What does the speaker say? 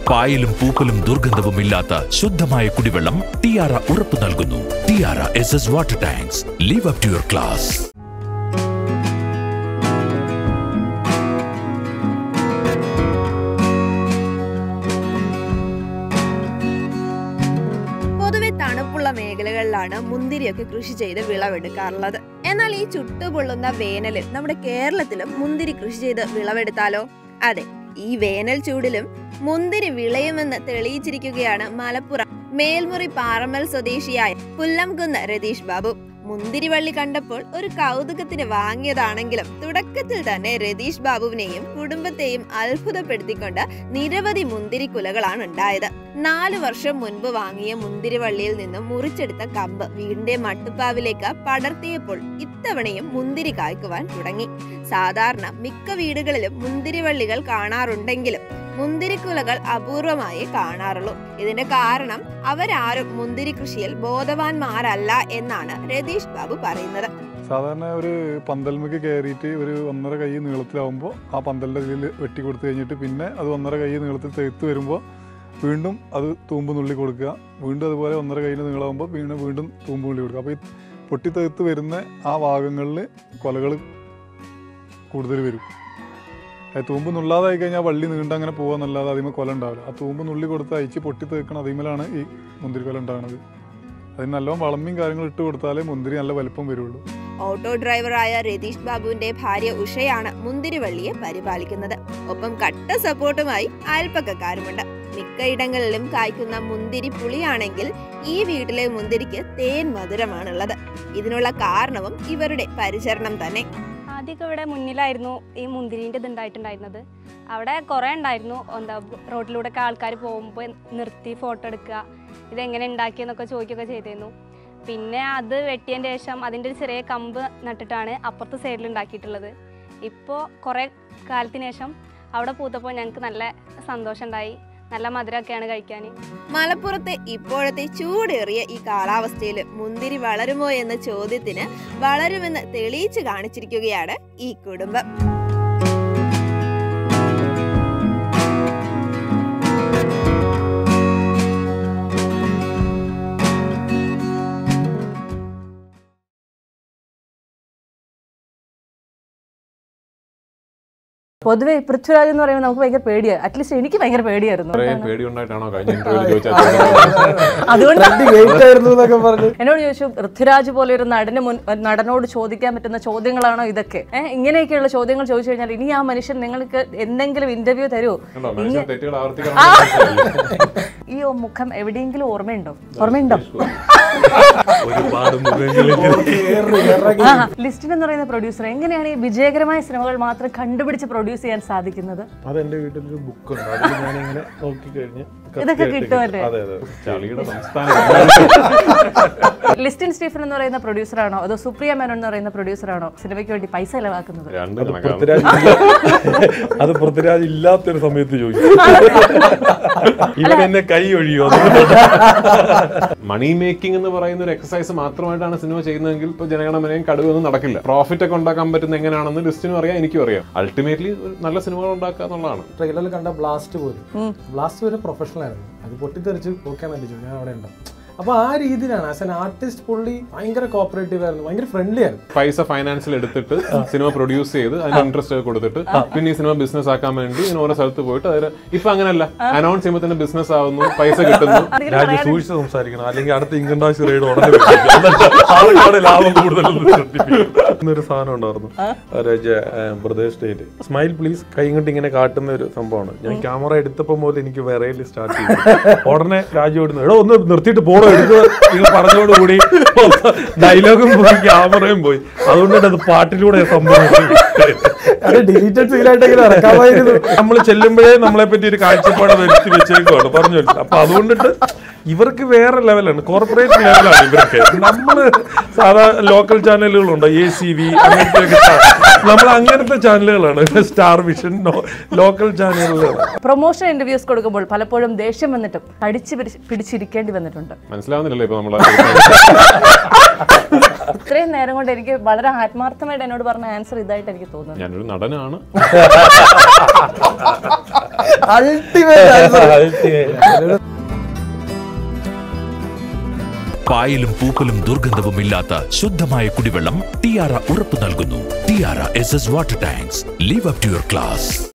പായലും പൂപ്പലും ദുർഗന്ധവും ഇല്ലാത്ത ശുദ്ധമായ കുടിവെള്ളം ടിയാറ ഉറപ്പു നൽകുന്നു Tiara S S water tanks leave up to your class പൊതുവെ തണുപ്പുള്ള മേഖലകളിലാണ് മുന്തിരിയൊക്കെ കൃഷി ചെയ്ത് വിളവെടുക്കാറുള്ളത് എന്നാൽ ഈ ചുട്ടുപൊള്ളുന്ന വേനലിൽ നമ്മുടെ കേരളത്തിലും മുന്തിരി കൃഷി ചെയ്ത് വിളവെടുത്താലോ അതെ ഈ വേനൽ ചൂടിലും മുന്തിരി വിളയുമെന്ന് തെളിയിച്ചിരിക്കുകയാണ് മലപ്പുറം മേൽമുറി പാറമൽ സ്വദേശിയായ പുല്ലംകുന്ന് രതീഷ് ബാബു മുന്തിരിവള്ളി കണ്ടപ്പോൾ ഒരു കൗതുകത്തിന് വാങ്ങിയതാണെങ്കിലും തുടക്കത്തിൽ തന്നെ രതീഷ് ബാബുവിനെയും കുടുംബത്തെയും അത്ഭുതപ്പെടുത്തിക്കൊണ്ട് നിരവധി മുന്തിരിക്കുലകളാണ് ഉണ്ടായത് നാലു വർഷം മുൻപ് വാങ്ങിയ മുന്തിരിവള്ളിയിൽ നിന്നും മുറിച്ചെടുത്ത കമ്പ് വീടിന്റെ മട്ടുപ്പാവിലേക്ക് പടർത്തിയപ്പോൾ ഇത്തവണയും മുന്തിരി കായ്ക്കുവാൻ തുടങ്ങി സാധാരണ മിക്ക വീടുകളിലും മുന്തിരിവള്ളികൾ കാണാറുണ്ടെങ്കിലും മുന്തിരിക്കുലകൾ അപൂർവമായി കാണാറുള്ളൂ ഇതിന്റെ കാരണം അവരാരും മുന്തിരി കൃഷിയിൽ ബോധവാന്മാരല്ല എന്നാണ് രതീഷ് ബാബു പറയുന്നത് സാധാരണ ഒരു പന്തൽമക്ക് കയറിയിട്ട് ഒരു ഒന്നര കൈ നീളത്തിലാവുമ്പോൾ ആ പന്തലിൻ്റെ ഇതിൽ വെട്ടി കൊടുത്തു കഴിഞ്ഞിട്ട് പിന്നെ അത് ഒന്നര കൈ നീളത്തിൽ തെയ്ത്ത് വരുമ്പോൾ വീണ്ടും അത് തൂമ്പ് നുള്ളി കൊടുക്കുക വീണ്ടും അതുപോലെ ഒന്നര കൈയിന് നീളമാകുമ്പോൾ വീണ്ടും വീണ്ടും തൂമ്പ് നുള്ളി കൊടുക്കുക അപ്പോൾ ഈ പൊട്ടി തെയ്ത്ത് വരുന്ന ആ ഭാഗങ്ങളിൽ കൊലകൾ കൂടുതൽ വരും അത് തൂമ്പ് നുള്ളാതായി കഴിഞ്ഞാൽ വള്ളി നീണ്ട അങ്ങനെ പോകാന്നല്ലാതെ അതിമ കൊല ഉണ്ടാവില്ല ആ തൂമ്പ് നുള്ളി കൊടുത്ത് അയച്ച് പൊട്ടി തേക്കണം അതിമേലാണ് ഈ മുന്തിരി കൊല ഉണ്ടാകുന്നത് അതിന് നല്ലോണം വളമ്മിയും കാര്യങ്ങളും ഇട്ട് കൊടുത്താലേ മുന്തിരി നല്ല വലിപ്പം വരുള്ളൂ ഓട്ടോ ഡ്രൈവറായ രതീഷ് ബാബുവിന്റെ ഭാര്യ ഉഷയാണ് മുന്തിരിവള്ളിയെ പരിപാലിക്കുന്നത് ഒപ്പം കട്ട സപ്പോർട്ടുമായി അയൽപ്പക്കക്കാരുമുണ്ട് മിക്കയിടങ്ങളിലും കായ്ക്കുന്ന മുന്തിരി പുളിയാണെങ്കിൽ ഈ വീട്ടിലെ മുന്തിരിക്ക് തേൻ മധുരമാണുള്ളത് ഇതിനുള്ള കാരണവും ഇവരുടെ പരിചരണം തന്നെ ആദ്യമൊക്കെ ഇവിടെ മുന്നിലായിരുന്നു ഈ മുന്തിരിൻ്റെ ഇത് ഉണ്ടായിട്ടുണ്ടായിരുന്നത് അവിടെ കുറേ ഉണ്ടായിരുന്നു എന്താ റോഡിലൂടെ ഒക്കെ ആൾക്കാർ പോകുമ്പോൾ നിർത്തി ഫോട്ടോ എടുക്കുക ഇതെങ്ങനെ ഉണ്ടാക്കിയെന്നൊക്കെ ചോദിക്കുകയൊക്കെ ചെയ്തിരുന്നു പിന്നെ അത് വെട്ടിയതിന് ശേഷം അതിൻ്റെ ഒരു ചെറിയ കമ്പ് നട്ടിട്ടാണ് അപ്പുറത്തെ സൈഡിൽ ഉണ്ടാക്കിയിട്ടുള്ളത് ഇപ്പോൾ കുറേ കാലത്തിന് ശേഷം അവിടെ പൂത്തപ്പോൾ ഞങ്ങൾക്ക് നല്ല സന്തോഷം ഉണ്ടായി നല്ല മധുരമൊക്കെയാണ് കഴിക്കാൻ മലപ്പുറത്തെ ഇപ്പോഴത്തെ ചൂടേറിയ ഈ കാലാവസ്ഥയിൽ മുന്തിരി വളരുമോ എന്ന ചോദ്യത്തിന് വളരുമെന്ന് തെളിയിച്ചു കാണിച്ചിരിക്കുകയാണ് ഈ കുടുംബം പൊതുവെ പൃഥ്വിരാജ് എന്ന് പറയുമ്പോൾ നമുക്ക് ഭയങ്കര പേടിയാണ് അറ്റ്ലീസ്റ്റ് എനിക്ക് ഭയങ്കര പേടിയായിരുന്നു ഇത്രയും എന്താണ്? പേടിയുണ്ടായിട്ടാണോ കഴിഞ്ഞ ഇന്റർവ്യൂവിൽ ചോദിച്ചത് അതുകൊണ്ട് വെയിറ്റ് ആയിരുന്നു എന്നൊക്കെ പറഞ്ഞു എന്നോട് ചോദിച്ചു പൃഥ്വിരാജ് പോലെ ഒരു നടന് മുൻ നടനോട് ചോദിക്കാൻ പറ്റുന്ന ചോദ്യങ്ങളാണോ ഇതൊക്കെ ഏഹ് ഇങ്ങനെയൊക്കെയുള്ള ചോദ്യങ്ങൾ ചോദിച്ചു കഴിഞ്ഞാൽ ഇനി ആ മനുഷ്യൻ നിങ്ങൾക്ക് എന്തെങ്കിലും ഇന്റർവ്യൂ തരുമോ കണ്ടോ മനുഷ്യൻ തെറ്റുകൾ ആ. ആവർത്തിക്കണം ഈ മുഖം എവിടെയെങ്കിലും ഓർമ്മയുണ്ടോ ഓർമ്മയുണ്ടോ ഒരുപാട് മുഖങ്ങളിൽ ആ ലിസ്റ്റിൻ എന്ന് പറയുന്ന പ്രൊഡ്യൂസർ എങ്ങനെയാണ് ഈ വിജയകരമായ സിനിമകൾ മാത്രം കണ്ടുപിടിച്ച് പ്രൊഡ്യൂസ് ചെയ്യാൻ സാധിക്കുന്നത് അതെന്റെ വീട്ടിലൊരു ബുക്ക് ഉണ്ട് അതിൽ ഞാനിങ്ങനെ നോക്കി കഴിഞ്ഞ് ഇതൊക്കെ കിട്ടുമല്ലേ? അതെ അതെ ചളിയുടെ സംസ്ഥാനം ലിസ്റ്റിൻ സ്റ്റീഫൻ എന്ന് പറയുന്ന പ്രൊഡ്യൂസറാണോ അതോ സുപ്രിയ മേനോൻ എന്ന് പറയുന്ന പ്രൊഡ്യൂസറാണോ സിനിമയ്ക്ക് വേണ്ടി പൈസ ചെലവാക്കുന്നത് രണ്ട് അത് കണക്കാണ് പൃഥ്വിരാജ് ഇല്ല- അത് പൃഥ്വിരാജ് ഇല്ലാത്തൊരു സമയത്ത് ചോദിച്ചു ഇവൻ എന്നെ കൈ ഒഴിയോ മണി മേക്കിംഗ് എന്ന് പറയുന്ന ഒരു എക്സസൈസ് മാത്രമായിട്ടാണ് സിനിമ ചെയ്യുന്നതെങ്കിൽ ഇപ്പൊ ജനഗണമനയും കടുവൊന്നും നടക്കില്ല പ്രോഫിറ്റ് ഒക്കെ ഉണ്ടാക്കാൻ പറ്റുന്ന എങ്ങനെയാണെന്ന് ലിസ്റ്റിനും അറിയാം എനിക്കും അറിയാം അൾട്ടിമേറ്റ്ലി നല്ല സിനിമകൾ ഉണ്ടാക്കുക എന്നുള്ളതാണ് ട്രെയിലറിൽ കണ്ട ബ്ലാസ്റ്റ് പോലും ബ്ലാസ്റ്റ് വരെ പ്രൊഫഷണൽ ആയിരുന്നു അത് പൊട്ടിത്തെറിച്ച് ഓക്കെ നല്ലിച്ചു ഞാൻ അവിടെ ഉണ്ടാവും അപ്പൊ ആ രീതിയിലാണ് ആസ് എൻ ആർട്ടിസ്റ്റ് പുള്ളി ഭയങ്കര കോപ്പറേറ്റീവ് ആയിരുന്നു ഭയങ്കര ഫ്രണ്ട്ലി ആയിരുന്നു പൈസ ഫൈനാൻസിൽ എടുത്തിട്ട് സിനിമ പ്രൊഡ്യൂസ് ചെയ്ത് അതിന് ഇൻട്രസ്റ്റ് ഒക്കെ കൊടുത്തിട്ട് പിന്നെ ഈ സിനിമ ബിസിനസ് ആക്കാൻ വേണ്ടി ഇങ്ങനെ ഓരോ സ്ഥലത്ത് പോയിട്ട് അതിൽ ഇപ്പൊ അങ്ങനല്ല അനൗൺസ് ചെയ്യുമ്പോൾ തന്നെ ബിസിനസ് ആവുന്നു പൈസ കിട്ടുന്നു രാജ്യ സൂക്ഷിച്ച് സംസാരിക്കണം അല്ലെങ്കിൽ അടുത്ത ഇൻകം ടാക്സ് റെയ്ഡ് ഉടനെ വരും. എന്നിട്ട് ആൾക്കാരുടെ ലാഭം കൂടുതലെന്ന് ശ്രദ്ധിപ്പിക്കും ഒരു സാധനം ഉണ്ടായിരുന്നു ബ്രദേഴ്സ് സ്റ്റേറ്റ് സ്മൈൽ പ്ലീസ് കൈ കൊണ്ട് ഇങ്ങനെ കാട്ടുന്ന ഒരു സംഭവമാണ് ഞാൻ ക്യാമറ എടുത്തപ്പോൾ മുതൽ എനിക്ക് വിറയിൽ സ്റ്റാർട്ട് ചെയ്തു ഉടനെ രാജു ഓടുന്നു എടോ ഒന്ന് നിർത്തിയിട്ട് പോണോ എടുക്കുക നിങ്ങൾ പറഞ്ഞോടുകൂടി ഡയലോഗും പോയി ക്യാമറയും പോയി അതുകൊണ്ടാണ് അത് പാട്ടിലൂടെ സംഭവം അത് ഡിലീറ്റഡ് സീലായിട്ടെങ്കിലും ഇറക്കാമായിരുന്നു നമ്മൾ ചെല്ലുമ്പോഴേ നമ്മളെ പറ്റി ഒരു കാഴ്ചപ്പാട് വരുത്തി വെച്ചേക്കുവാണ് പറഞ്ഞു അപ്പൊ അതുകൊണ്ടിട്ട് ഇവർക്ക് വേറെ ലെവലാണ് കോർപ്പറേറ്റ് ലെവലാണ് ഇവർക്ക് നമ്മള് സാധാ ലോക്കൽ ചാനലുകളുണ്ട് എ സി വി അങ്ങനത്തെ നമ്മൾ അങ്ങനത്തെ ചാനലുകളാണ് സ്റ്റാർ വിഷൻ ലോക്കൽ ചാനലുകളാണ് പ്രൊമോഷൻ ഇന്റർവ്യൂസ് കൊടുക്കുമ്പോൾ പലപ്പോഴും ദേഷ്യം വന്നിട്ടും കടിച്ചു പിടിച്ച് പിടിച്ചിരിക്കേണ്ടി വന്നിട്ടുണ്ട് മനസ്സിലാവുന്നില്ലല്ലോ ഇപ്പൊ നമ്മളെ ഇത്രയും നേരം കൊണ്ട് എനിക്ക് വളരെ ആത്മാർത്ഥമായിട്ട് എന്നോട് പറഞ്ഞ ആൻസർ ഇതായിട്ട് എനിക്ക് തോന്നുന്നു ഞാനൊരു നടനാണ് പായലും പൂപ്പലും ദുർഗന്ധവും ഇല്ലാത്ത ശുദ്ധമായ കുടിവെള്ളം ടിയാറ ഉറപ്പു നൽകുന്നു Tiara S S water tanks leave up to your class